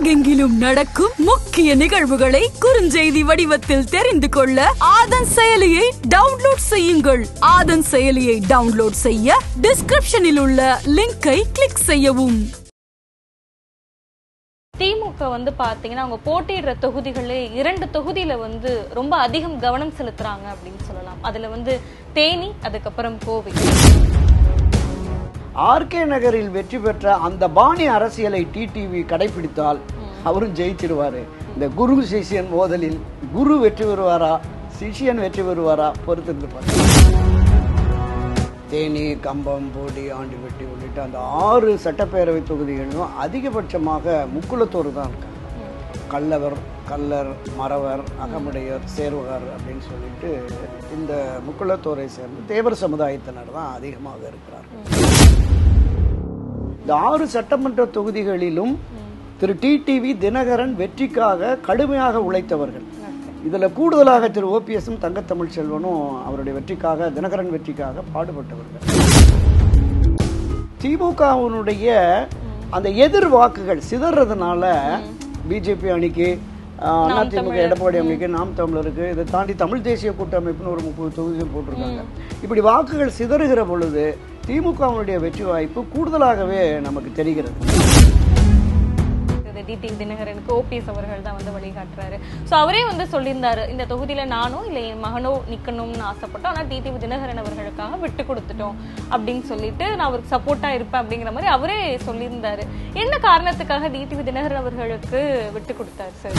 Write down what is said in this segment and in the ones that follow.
உலகெங்கிலும் நடக்கும் முக்கிய நிகழ்வுகளை குறுஞ்செய்தி வடிவத்தில் தெரிந்து கொள்ள ஆதன் செயலியை டவுன்லோட் செய்யுங்கள் ஆதன் செயலியை டவுன்லோட் செய்ய டிஸ்கிரிப்ஷனில் உள்ள லிங்கை கிளிக் செய்யவும் திமுக வந்து பாத்தீங்கன்னா அவங்க போட்டியிடுற தொகுதிகளே இரண்டு தொகுதியில வந்து ரொம்ப அதிகம் கவனம் செலுத்துறாங்க அப்படின்னு சொல்லலாம் அதுல வந்து தேனி அதுக்கப்புறம் கோவை ஆர்கே நகரில் வெற்றி பெற்ற அந்த பாணி அரசியலை டிடிவி கடைபிடித்தால் அவரும் ஜெயிச்சிருவாரு இந்த குரு சிஷியன் மோதலில் குரு வெற்றி பெறுவாரா சிஷியன் வெற்றி பெறுவாரா பொறுத்திருந்து பார்க்கலாம் தேனி கம்பம் போடி ஆண்டிவெட்டி உள்ளிட்ட அந்த ஆறு சட்டப்பேரவை தொகுதிகளிலும் அதிகபட்சமாக முக்குளத்தோர் தான் இருக்காங்க கல்லவர் கல்லர் மறவர் அகமுடையர் சேர்வகர் அப்படின்னு சொல்லிட்டு இந்த முக்குளத்தோரை சேர்ந்து தேவர் சமுதாயத்தினர் தான் அதிகமாக இருக்கிறார்கள் இந்த ஆறு சட்டமன்ற தொகுதிகளிலும் திரு டிடிவி தினகரன் வெற்றிக்காக கடுமையாக உழைத்தவர்கள் இதுல கூடுதலாக திரு ஓபிஎஸும் தங்கத்தமிழ் செல்வனும் அவருடைய வெற்றிக்காக தினகரன் வெற்றிக்காக பாடுபட்டவர்கள் திமுகவினுடைய அந்த எதிர் வாக்குகள் சிதறதுனால பிஜேபி அணிக்கு ஆஹ், அதிமுக எடப்பாடி அணிக்கு நாம் தமிழருக்கு இதை தாண்டி தமிழ் தேசிய கூட்டமைப்புன்னு ஒரு முப்பது தொகுதிகள் போட்டிருக்காங்க இப்படி வாக்குகள் சிதறுகிற பொழுது திமுகவினுடைய வெற்றி வாய்ப்பு கூடுதலாகவே நமக்கு தெரிகிறது டிடி தினகரனுக்கு ஓபிஎஸ் அவர்கள் தான் வந்து வழிகாட்டுறாரு சோ அவரே வந்து சொல்லியிருந்தாரு இந்த தொகுதியில நானோ இல்ல என் மகனோ நிக்கணும்னு ஆசைப்பட்டோம் ஆனா டிடிவி தினகரன் அவர்களுக்காக விட்டு கொடுத்துட்டோம் அப்படின்னு சொல்லிட்டு நான் அவருக்கு சப்போர்ட்டா இருப்பேன் அப்படிங்கிற மாதிரி அவரே சொல்லியிருந்தாரு என்ன காரணத்துக்காக டிடிவி தினகரன் அவர்களுக்கு விட்டு கொடுத்தாரு சார்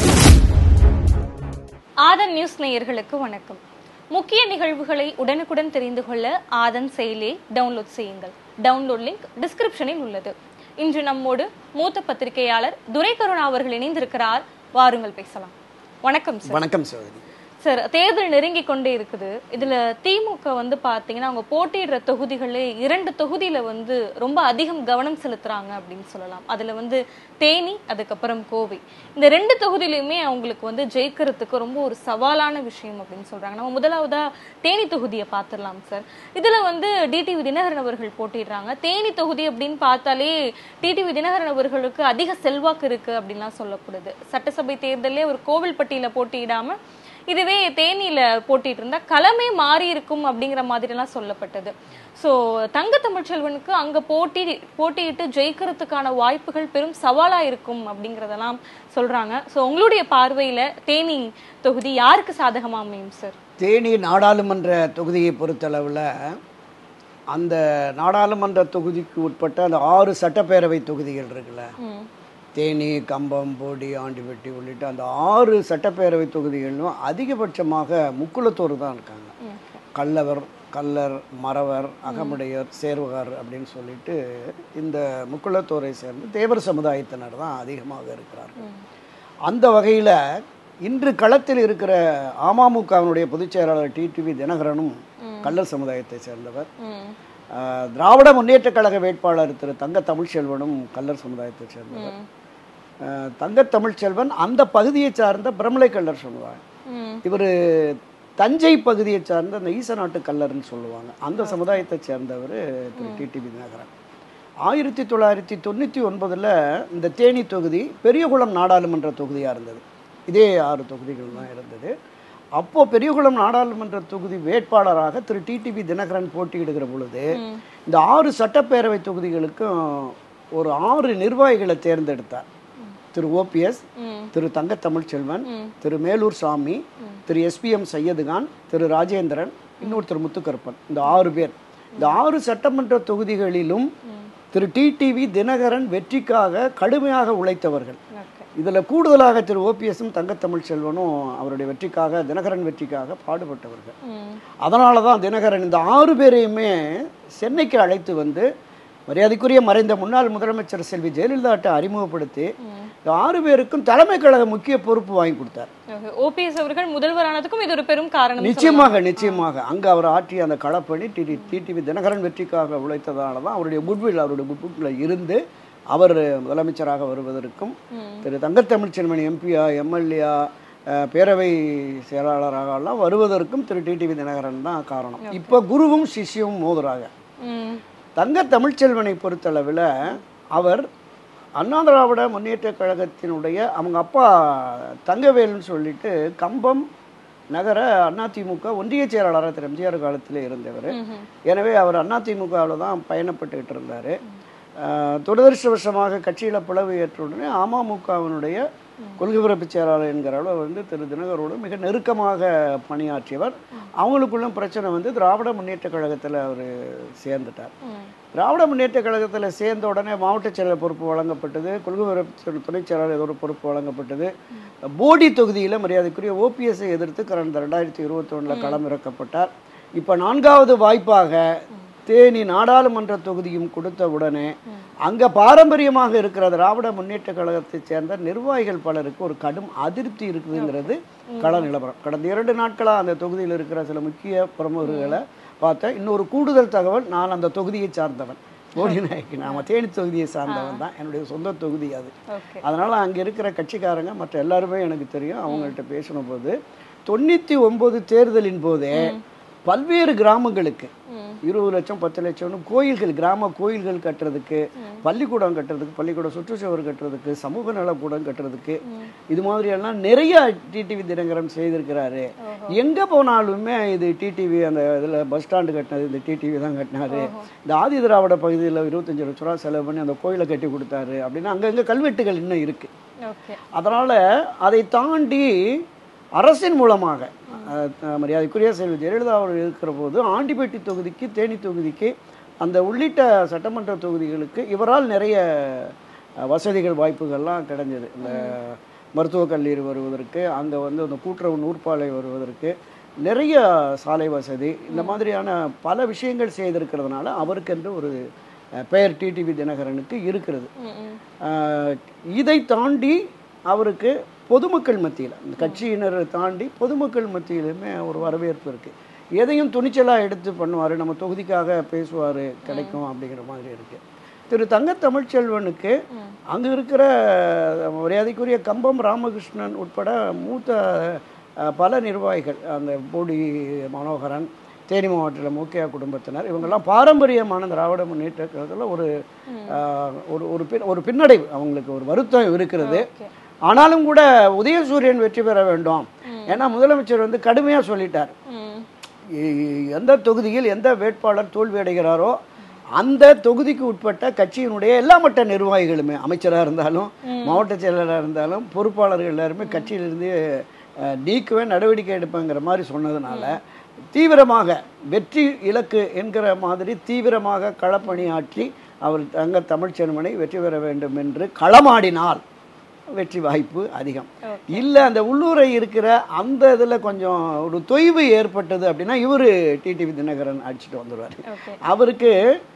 ஆதன் நியூஸ் நேயர்களுக்கு வணக்கம் முக்கிய நிகழ்வுகளை உடனுக்குடன் தெரிந்து கொள்ள ஆதன் செயலியை டவுன்லோட் செய்யுங்கள் டவுன்லோட் லிங்க் டிஸ்கிரிப்ஷனில் உள்ளது இன்று நம்மோடு மூத்த பத்திரிகையாளர் துரை கருணா அவர்கள் இணைந்திருக்கிறார் வாருங்கள் பேசலாம் வணக்கம் சார் வணக்கம் சகோதரி சார் தேர்தல் நெருங்கி கொண்டே இருக்குது இதுல திமுக வந்து பாத்தீங்கன்னா அவங்க போட்டியிடுற தொகுதிகளே இரண்டு தொகுதியில வந்து ரொம்ப அதிகம் கவனம் செலுத்துறாங்க அப்படின்னு சொல்லலாம் அதுல வந்து தேனி அதுக்கப்புறம் கோவை இந்த ரெண்டு தொகுதியிலுமே அவங்களுக்கு வந்து ஜெயிக்கிறதுக்கு ரொம்ப ஒரு சவாலான விஷயம் அப்படின்னு சொல்றாங்க நம்ம முதலாவதா தேனி தொகுதியை பார்த்துடலாம் சார் இதுல வந்து டிடிவி தினகரன் அவர்கள் போட்டிடுறாங்க தேனி தொகுதி அப்படின்னு பார்த்தாலே டிடிவி தினகரன் அவர்களுக்கு அதிக செல்வாக்கு இருக்கு அப்படின்லாம் சொல்லப்படுது சட்டசபை தேர்தலே ஒரு கோவில்பட்டியில போட்டியிடாம இதுவே தேனியில போட்டிட்டு இருந்தா களமே மாறி இருக்கும் அப்படிங்கிற மாதிரி எல்லாம் சொல்லப்பட்டது சோ தங்க தமிழ்ச்செல்வனுக்கு அங்க போட்டி போட்டியிட்டு ஜெயிக்கிறதுக்கான வாய்ப்புகள் பெரும் சவாலா இருக்கும் அப்படிங்கறதெல்லாம் சொல்றாங்க சோ உங்களுடைய பார்வையில தேனி தொகுதி யாருக்கு சாதகமா அமையும் சார் தேனி நாடாளுமன்ற தொகுதியை பொறுத்தளவில் அந்த நாடாளுமன்ற தொகுதிக்கு உட்பட்ட அந்த ஆறு சட்டப்பேரவை தொகுதிகள் இருக்குல்ல தேனி கம்பம் போடி ஆண்டிவெட்டி உள்ளிட்ட அந்த ஆறு சட்டப்பேரவை தொகுதிகளிலும் அதிகபட்சமாக முக்குளத்தோர் தான் இருக்காங்க கல்லவர் கல்லர் மறவர் அகமுடையர் சேர்வகர் அப்படின்னு சொல்லிட்டு இந்த முக்குளத்தோரை சேர்ந்து தேவர் சமுதாயத்தினர் தான் அதிகமாக இருக்கிறார்கள் அந்த வகையில் இன்று களத்தில் இருக்கிற அமமுகவினுடைய பொதுச் செயலாளர் டிடிவி தினகரனும் கல்லர் சமுதாயத்தை சேர்ந்தவர் ஆஹ், திராவிட முன்னேற்ற கழக வேட்பாளர் திரு தங்க தமிழ்ச்செல்வனும் கல்லர் சமுதாயத்தை சேர்ந்தவர் ஆஹ், தங்க தமிழ்ச்செல்வன் அந்த பகுதியை சார்ந்த பிரமலை கல்லர் சமுதாயம் இவர் தஞ்சை பகுதியை சார்ந்த அந்த ஈசநாட்டு கல்லர்னு சொல்லுவாங்க அந்த சமுதாயத்தை சேர்ந்தவர் திரு டிடிவி தினகரன் ஆயிரத்தி தொள்ளாயிரத்தி தொண்ணூற்றி ஒன்பதில் இந்த தேனி தொகுதி பெரியகுளம் நாடாளுமன்ற தொகுதியாக இருந்தது இதே ஆறு தொகுதிகள் தான் இருந்தது அப்போது பெரியகுளம் நாடாளுமன்ற தொகுதி வேட்பாளராக திரு டிடிவி தினகரன் போட்டியிடுகிற பொழுது இந்த ஆறு சட்டப்பேரவை தொகுதிகளுக்கும் ஒரு ஆறு நிர்வாகிகளை தேர்ந்தெடுத்தார் திரு ஓபிஎஸ் திரு தங்க தமிழ்ச்செல்வன் திரு மேலூர் சாமி திரு எஸ்பிஎம் சையதுகான் திரு ராஜேந்திரன் இன்னொரு திரு முத்துக்கருப்பன் இந்த ஆறு பேர் இந்த ஆறு சட்டமன்ற தொகுதிகளிலும் திரு டிடிவி தினகரன் வெற்றிக்காக கடுமையாக உழைத்தவர்கள் இதுல கூடுதலாக திரு ஓபிஎஸும் தங்கத்தமிழ் செல்வனும் அவருடைய வெற்றிக்காக தினகரன் வெற்றிக்காக பாடுபட்டவர்கள் அதனால தான் தினகரன் இந்த ஆறு பேரையுமே சென்னைக்கு அழைத்து வந்து மரியாதைக்குரிய மறைந்த முன்னாள் முதலமைச்சர் செல்வி ஜெயலலிதாட்டை அறிமுகப்படுத்தி இந்த ஆறு பேருக்கும் தலைமை கழக முக்கிய பொறுப்பு வாங்கி கொடுத்தார் ஓபிஎஸ் அவர்கள் முதல்வரானதுக்கும் இது ஒரு பெரும் காரணம் நிச்சயமாக நிச்சயமாக அங்க அவர் ஆற்றிய அந்த களப்பணி டிடி டிடிவி தினகரன் வெற்றிக்காக உழைத்ததால தான் அவருடைய குட்வில் அவருடைய குட்வில் இருந்து அவர் முதலமைச்சராக வருவதற்கும் திரு தங்கத்தமிழ்ச்செல்வன் எம்பியா எம்எல்ஏ பேரவை செயலாளராக எல்லாம் வருவதற்கும் திரு டிடிவி தினகரன் தான் காரணம் இப்போ குருவும் சிஷ்யவும் மோதுறாங்க ம். தங்க தமிழ்ச்செல்வனை பொறுத்தளவில் அவர் அண்ணா திராவிட முன்னேற்ற கழகத்தினுடைய அவங்க அப்பா தங்கவேலுன்னு சொல்லிட்டு கம்பம் நகர அதிமுக ஒன்றிய செயலாளராக திரு எம்ஜிஆர் காலத்தில் இருந்தவர் எனவே அவர் அதிமுகவில் தான் பயணப்பட்டுக்கிட்டு இருந்தார் துரதிருஷ்டவசமாக கட்சியில் பிளவு ஏற்ற உடனே அமமுகவினுடைய கொள்கை பிறப்பு செயலாளர் என்கிற அளவு வந்து திரு தினகரோடு மிக நெருக்கமாக பணியாற்றியவர் அவங்களுக்குள்ள பிரச்சனை வந்து திராவிட முன்னேற்ற கழகத்தில் அவர் சேர்ந்துட்டார் திராவிட முன்னேற்ற கழகத்தில் சேர்ந்த உடனே மாவட்ட செயலர் பொறுப்பு வழங்கப்பட்டது கொள்கை பிறப்பு துணைச் செயலாளர் ஏதோ ஒரு பொறுப்பு வழங்கப்பட்டது போடி தொகுதியில் மரியாதைக்குரிய ஓபிஎஸ்ஐ எதிர்த்து கடந்த ரெண்டாயிரத்தி இருபத்தொன்னில் களமிறக்கப்பட்டார் இப்போ நான்காவது வாய்ப்பாக தேனி நாடாளுமன்ற தொகுதியும் கொடுத்த உடனே அங்கே பாரம்பரியமாக இருக்கிற திராவிட முன்னேற்ற கழகத்தைச் சேர்ந்த நிர்வாகிகள் பலருக்கு ஒரு கடும் அதிருப்தி இருக்குதுங்கிறது கள நிலவரம் கடந்த இரண்டு நாட்களாக அந்த தொகுதியில் இருக்கிற சில முக்கிய பிரமுகர்களை பார்த்தேன் இன்னொரு கூடுதல் தகவல் நான் அந்த தொகுதியை சார்ந்தவன் போடி நாயக்கு நாம தேனி தொகுதியை சார்ந்தவன் தான் என்னுடைய சொந்த தொகுதி அது ஓகே அதனால் அங்கே இருக்கிற கட்சிக்காரங்க மற்ற எல்லாருமே எனக்கு தெரியும் அவங்கள்ட்ட பேசின போது தொண்ணூற்றி ஒம்பது தேர்தலின் போதே பல்வேறு கிராமங்களுக்கு இருபது லட்சம் பத்து லட்சம்னு கோயில்கள் கிராம கோயில்கள் கட்டுறதுக்கு பள்ளிக்கூடம் கட்டுறதுக்கு பள்ளிக்கூடம் சுற்றுச்சுவர் கட்டுறதுக்கு சமூக நலக்கூடம் கட்டுறதுக்கு இது மாதிரி எல்லாம் நிறைய டிடிவி தினகரன் செய்திருக்கிறாரு எங்க போனாலுமே இது டிடிவி அந்த இதுல பஸ் ஸ்டாண்டு கட்டினது இந்த டிடிவி தான் கட்டினாரு இந்த ஆதி திராவிட பகுதியில் இருபத்தஞ்சு லட்ச ரூபா செலவு பண்ணி அந்த கோயிலை கட்டி கொடுத்தாரு அப்படின்னு அங்கங்க கல்வெட்டுகள் இன்னும் இருக்கு ஓகே அதனால அதை தாண்டி அரசின் மூலமாக அஹ், த- மரியாதைக்குரிய செல்வி ஜெயலலிதா அவர்கள் இருக்கிற போது ஆண்டிப்பட்டி தொகுதிக்கு தேனி தொகுதிக்கு அந்த உள்ளிட்ட சட்டமன்ற தொகுதிகளுக்கு இவரால் நிறைய அஹ், வசதிகள் வாய்ப்புகள்லாம் கிடைஞ்சது இந்த மருத்துவக் கல்லூரி வருவதற்கு அங்கே வந்து அந்த கூட்டுறவு நூற்பாலை வருவதற்கு நிறைய சாலை வசதி இந்த மாதிரியான பல விஷயங்கள் செய்திருக்கிறதுனால அவருக்கென்று ஒரு அஹ், பெயர் டிடிவி தினகரனுக்கு இருக்கிறது ஆஹ் இதை தாண்டி அவருக்கு பொதுமக்கள் மத்தியில் இந்த கட்சியினரை தாண்டி பொதுமக்கள் மத்தியிலுமே ஒரு வரவேற்பு இருக்கு எதையும் துணிச்சலாக எடுத்து பண்ணுவார் நம்ம தொகுதிக்காக பேசுவார் கிடைக்கும் அப்படிங்கிற மாதிரி இருக்கு திரு தங்க தமிழ்ச்செல்வனுக்கு அங்கே இருக்கிற மரியாதைக்குரிய கம்பம் ராமகிருஷ்ணன் உட்பட மூத்த அஹ், பல நிர்வாகிகள் அந்த போடி மனோகரன் தேனி மாவட்டத்தில் மூக்கையா குடும்பத்தினர் இவங்கெல்லாம் பாரம்பரியமான திராவிட முன்னேற்ற கழகத்தில் ஒரு ஆஹ், ஒரு ஒரு பின் ஒரு பின்னடைவு அவங்களுக்கு ஒரு வருத்தம் இருக்கிறது ஓகே ஆனாலும் கூட உதயசூரியன் வெற்றி பெற வேண்டும் ஏன்னா முதலமைச்சர் வந்து கடுமையாக சொல்லிட்டார் ம் எ- எந்த தொகுதியில் எந்த வேட்பாளர் தோல்வி அடைகிறாரோ அந்த தொகுதிக்கு உட்பட்ட கட்சியினுடைய எல்லா மட்ட நிர்வாகிகளுமே அமைச்சராக இருந்தாலும் மாவட்ட செயலராக இருந்தாலும் பொறுப்பாளர்கள் எல்லாருமே கட்சியிலிருந்து அஹ், நீக்குவேன் நடவடிக்கை எடுப்பேங்கிற மாதிரி சொன்னதுனால தீவிரமாக வெற்றி இலக்கு என்கிற மாதிரி தீவிரமாக களப்பணியாற்றி அவர் தங்க தமிழ்ச்செல்வனை வெற்றி பெற வேண்டும் என்று களமாடினால் வெற்றி வாய்ப்பு அதிகம் இல்லை அந்த உள்ளூரை இருக்கிற அந்த இதில் கொஞ்சம் ஒரு தொய்வு ஏற்பட்டது அப்படின்னா இவர் டிடிவி தினகரன் அடிச்சுட்டு வந்துடுவார் ஓகே அவருக்கு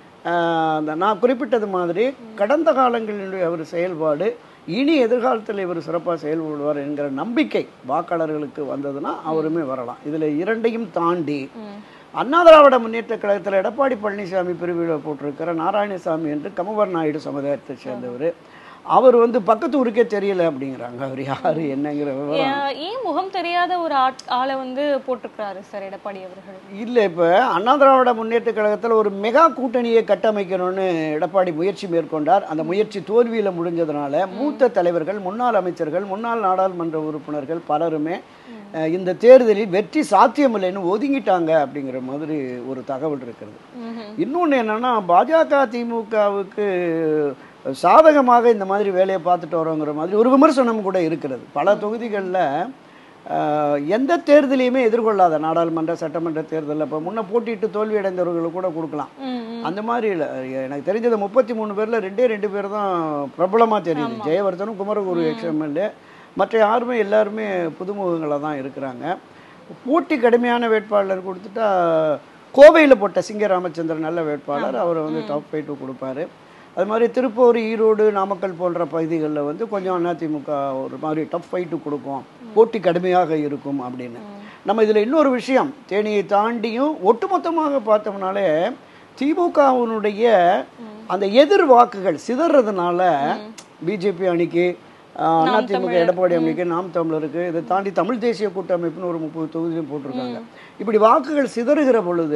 ஆஹ், அந்த நான் குறிப்பிட்டது மாதிரி கடந்த காலங்களிலுடைய அவர் செயல்பாடு இனி எதிர்காலத்தில் இவர் சிறப்பாக செயல்படுவார் என்கிற நம்பிக்கை வாக்காளர்களுக்கு வந்ததுன்னா அவருமே வரலாம் இதில் இரண்டையும் தாண்டி அண்ணா திராவிட முன்னேற்ற கழகத்தில் எடப்பாடி பழனிசாமி பிரிவில் போட்டிருக்கிற நாராயணசாமி என்று கமவர் நாயுடு சமுதாயத்தை சேர்ந்தவர் அவர் வந்து பக்கத்து ஊருக்கே தெரியல அப்படிங்கிறாங்க அவர் யாரு என்னங்கிற விவரம் ஏன் ஏன் முகம் தெரியாத ஒரு ஆட் ஆளை வந்து போட்டிருக்கிறாரு சார் எடப்பாடி அவர்கள் இல்லை இப்போ அண்ணா திராவிட முன்னேற்ற கழகத்தில் ஒரு மெகா கூட்டணியை கட்டமைக்கணும்னு எடப்பாடி முயற்சி மேற்கொண்டார் அந்த முயற்சி தோல்வியில் முடிஞ்சதுனால மூத்த தலைவர்கள் முன்னாள் அமைச்சர்கள் முன்னாள் நாடாளுமன்ற உறுப்பினர்கள் பலருமே அஹ், இந்த தேர்தலில் வெற்றி சாத்தியமில்லைன்னு ஒதுங்கிட்டாங்க அப்படிங்கிற மாதிரி ஒரு தகவல் இருக்கிறது இன்னொன்று என்னன்னா பாஜக திமுகவுக்கு சாதகமாக இந்த மாதிரி வேலையை பார்த்துட்டு வரோங்கிற மாதிரி ஒரு விமர்சனம் கூட இருக்கிறது பல தொகுதிகளில் ஆஹ் எந்த தேர்தலையுமே எதிர்கொள்ளாத நாடாளுமன்ற சட்டமன்ற தேர்தலில் இப்போ முன்ன போட்டியிட்டு தோல்வி அடைந்தவர்களுக்கு கூட கொடுக்கலாம் ம், ம். அந்த மாதிரி இல்லை எனக்கு தெரிஞ்சது முப்பத்தி மூணு பேரில் ரெண்டே ரெண்டு பேர் தான் பிரபலமாக தெரியுது ஜெயவர்தனும் குமரகுரு எக்ஸ்எம்எல்ஏ மற்ற யாருமே எல்லாருமே புதுமுகங்களாக தான் இருக்கிறாங்க போட்டி கடுமையான வேட்பாளர் கொடுத்துட்டா கோவையில் போட்ட சிங்க ராமச்சந்திரன் நல்ல வேட்பாளர் அவரை வந்து டாப் ஃபைட்டு கொடுப்பாரு அது மாதிரி திருப்பூர் ஈரோடு நாமக்கல் போன்ற பகுதிகளில் வந்து கொஞ்சம் அதிமுக ஒரு மாதிரி டஃப் ஃபைட்டு கொடுக்கும் போட்டி கடுமையாக இருக்கும் அப்படின்னு நம்ம இதில் இன்னொரு விஷயம் தேனியை தாண்டியும் ஒட்டுமொத்தமாக பார்த்தோம்னாலே திமுகவினுடைய அந்த எதிர் வாக்குகள் சிதறதுனால பிஜேபி அணிக்கு ஆஹ், அதிமுக எடப்பாடி அணிக்கு நாம் தமிழருக்கு இதை தாண்டி தமிழ் தேசிய கூட்டமைப்புன்னு ஒரு முப்பது தொகுதியும் போட்டிருக்காங்க இப்படி வாக்குகள் சிதறுகிற பொழுது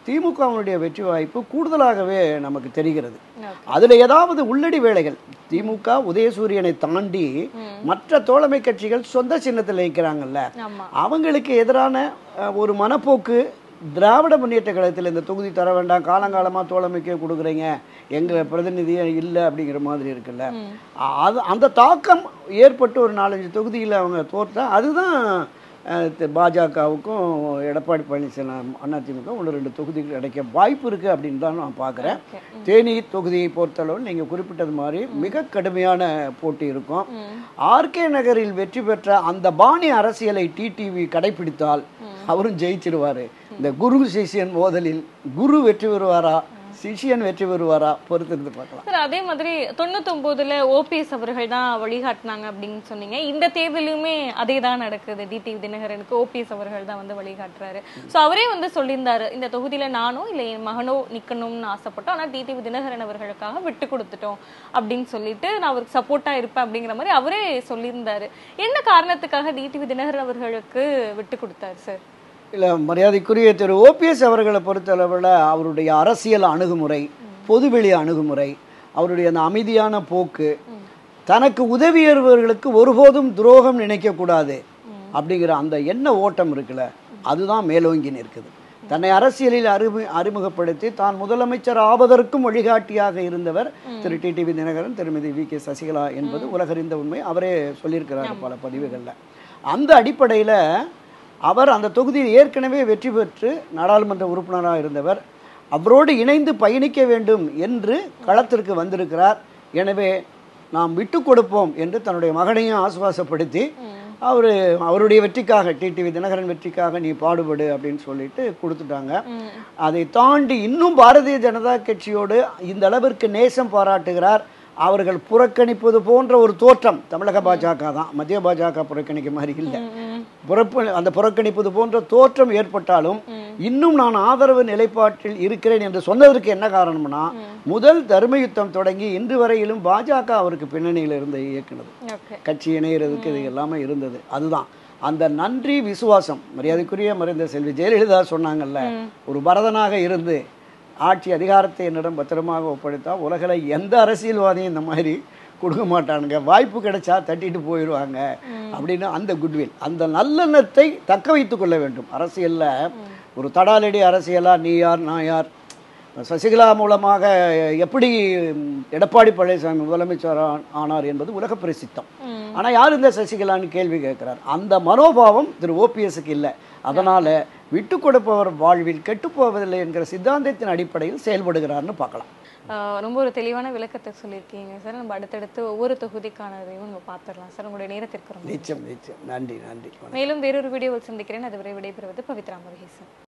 திமுகவினுடைய வெற்றி வாய்ப்பு கூடுதலாகவே நமக்கு தெரிகிறது அதுல ஏதாவது உள்ளடி வேலைகள் திமுக உதயசூரியனை தாண்டி மற்ற தோழமை கட்சிகள் சொந்த சின்னத்தில் நிற்கிறாங்கல்ல ஆமா அவங்களுக்கு எதிரான அஹ், ஒரு மனப்போக்கு திராவிட முன்னேற்ற கழகத்தில் இந்த தொகுதி தர வேண்டாம் காலங்காலமாக தோழமைக்கே கொடுக்குறீங்க எங்கள் பிரதிநிதியே இல்லை அப்படிங்கிற மாதிரி இருக்குல்ல அது அந்த தாக்கம் ஏற்பட்டு ஒரு நாலஞ்சு தொகுதியில் அவங்க தோற்றா அதுதான் அஹ், தி- பாஜகவுக்கும் எடப்பாடி பழனிசாமி அதிமுக ஒன்று ரெண்டு தொகுதிகள் கிடைக்க வாய்ப்பு இருக்குது அப்படின்னு தான் நான் பார்க்குறேன் தேனி தொகுதியை பொறுத்தளவு நீங்கள் குறிப்பிட்டது மாதிரி மிக கடுமையான போட்டி இருக்கும் ஆர்கே நகரில் வெற்றி பெற்ற அந்த பாணி அரசியலை டிடிவி கடைபிடித்தால் அவரும் ஜெயிச்சிருவாரு இந்த குரு சிஷ்யன் மோதலில் குரு வெற்றி பெறுவாரா சிஷ்யன் வெற்றி பெறுவாரா பொறுத்திருந்து பார்க்கலாம் சார் அதே மாதிரி தொண்ணூத்தொன்பதுல ஓபிஎஸ் அவர்கள் தான் வழிகாட்டினாங்க அப்படின்னு சொன்னீங்க இந்த தேர்தலுமே அதே தான் நடக்குது டிடிவி தினகரனுக்கு ஓபிஎஸ் அவர்கள் தான் வந்து வழிகாட்டுறாரு சோ அவரே வந்து சொல்லியிருந்தாரு இந்த தொகுதியில நானோ இல்ல என் மகனோ நிக்கணும்னு ஆசைப்பட்டோம் ஆனா டிடிவி தினகரன் அவர்களுக்காக விட்டு கொடுத்துட்டோம் அப்படின்னு சொல்லிட்டு நான் அவருக்கு சப்போர்ட்டா இருப்பேன் அப்படிங்கிற மாதிரி அவரே சொல்லியிருந்தாரு என்ன காரணத்துக்காக டிடிவி தினகரன் அவர்களுக்கு விட்டு கொடுத்தாரு சார் இல்லை மரியாதைக்குரிய திரு ஓபிஎஸ் அவர்களை பொறுத்தளவில் அவருடைய அரசியல் அணுகுமுறை பொதுவெளி அணுகுமுறை அவருடைய அந்த அமைதியான போக்கு தனக்கு உதவியவர்களுக்கு ஒருபோதும் துரோகம் நினைக்கக்கூடாது அப்படிங்கிற அந்த எண்ண ஓட்டம் இருக்குல்ல அதுதான் மேலோங்கி நிற்குது தன்னை அரசியலில் அறிமு அறிமுகப்படுத்தி தான் முதலமைச்சர் ஆவதற்கும் வழிகாட்டியாக இருந்தவர் திரு டிடிவி தினகரன் திருமதி வி கே சசிகலா என்பது உலகறிந்த உண்மை அவரே சொல்லியிருக்கிறார் பல பதிவுகளில் அந்த அடிப்படையில் அவர் அந்த தொகுதியில் ஏற்கனவே வெற்றி பெற்று நாடாளுமன்ற உறுப்பினராக இருந்தவர் அவரோடு இணைந்து பயணிக்க வேண்டும் என்று களத்திற்கு வந்திருக்கிறார் எனவே நாம் விட்டு கொடுப்போம் என்று தன்னுடைய மகனையும் ஆசுவாசப்படுத்தி அவர் அவருடைய வெற்றிக்காக டிடிவி தினகரன் வெற்றிக்காக நீ பாடுபடு அப்படின்னு சொல்லிட்டு கொடுத்துட்டாங்க அதை தாண்டி இன்னும் பாரதிய ஜனதா கட்சியோடு இந்த அளவிற்கு நேசம் பாராட்டுகிறார் அவர்கள் புறக்கணிப்பது போன்ற ஒரு தோற்றம் தமிழக பாஜக தான் மத்திய பாஜக புறக்கணிக்க மாதிரி இல்லை புறப்பு அந்த புறக்கணிப்பது போன்ற தோற்றம் ஏற்பட்டாலும் இன்னும் நான் ஆதரவு நிலைப்பாட்டில் இருக்கிறேன் என்று சொன்னதற்கு என்ன காரணம்னா முதல் தர்ம யுத்தம் தொடங்கி இன்று வரையிலும் பாஜக அவருக்கு பின்னணியில் இருந்து இயக்குனது ஓகே கட்சி இணைகிறதுக்கு இது எல்லாமே இருந்தது அதுதான் அந்த நன்றி விசுவாசம் மரியாதைக்குரிய மறைந்த செல்வி ஜெயலலிதா சொன்னாங்கல்ல ஒரு பரதனாக இருந்து ஆட்சி அதிகாரத்தை என்னிடம் பத்திரமாக ஒப்படைத்தா உலகில் எந்த அரசியல்வாதியும் இந்த மாதிரி கொடுக்க மாட்டானுங்க வாய்ப்பு கிடைச்சா தட்டிட்டு போயிடுவாங்க அப்படின்னு அந்த குட்வில் அந்த நல்லெண்ணத்தை தக்க வைத்துக் கொள்ள வேண்டும் அரசியல்ல ஒரு தடாலடி அரசியலா நீ யார் நான் யார் சசிகலா மூலமாக எப்படி எடப்பாடி பழனிசாமி முதலமைச்சர் ஆ- ஆனார் என்பது உலக பிரசித்தம் ஆனா யார் இந்த சசிகலான்னு கேள்வி கேட்கிறார் அந்த மனோபாவம் திரு ஓபிஎஸ்க்கு இல்லை அதனால விட்டு கொடுப்பவர் வாழ்வில் கெட்டுப்போவதில்லை என்கிற சித்தாந்தத்தின் அடிப்படையில் செயல்படுகிறார்னு பார்க்கலாம் ஆஹ் ரொம்ப ஒரு தெளிவான விளக்கத்தை சொல்லியிருக்கீங்க சார் நம்ம அடுத்தடுத்து ஒவ்வொரு தொகுதிக்கான இதையும் நம்ம பார்த்துடலாம் சார் உங்களுடைய நேரத்திற்கு ரொம்ப நிச்சயம் நிச்சயம் நன்றி நன்றி வணக்கம். மேலும் வேறொரு வீடியோவில் சந்திக்கிறேன் அதுவரை விடைபெறுவது பவித்ரா முருகேசன்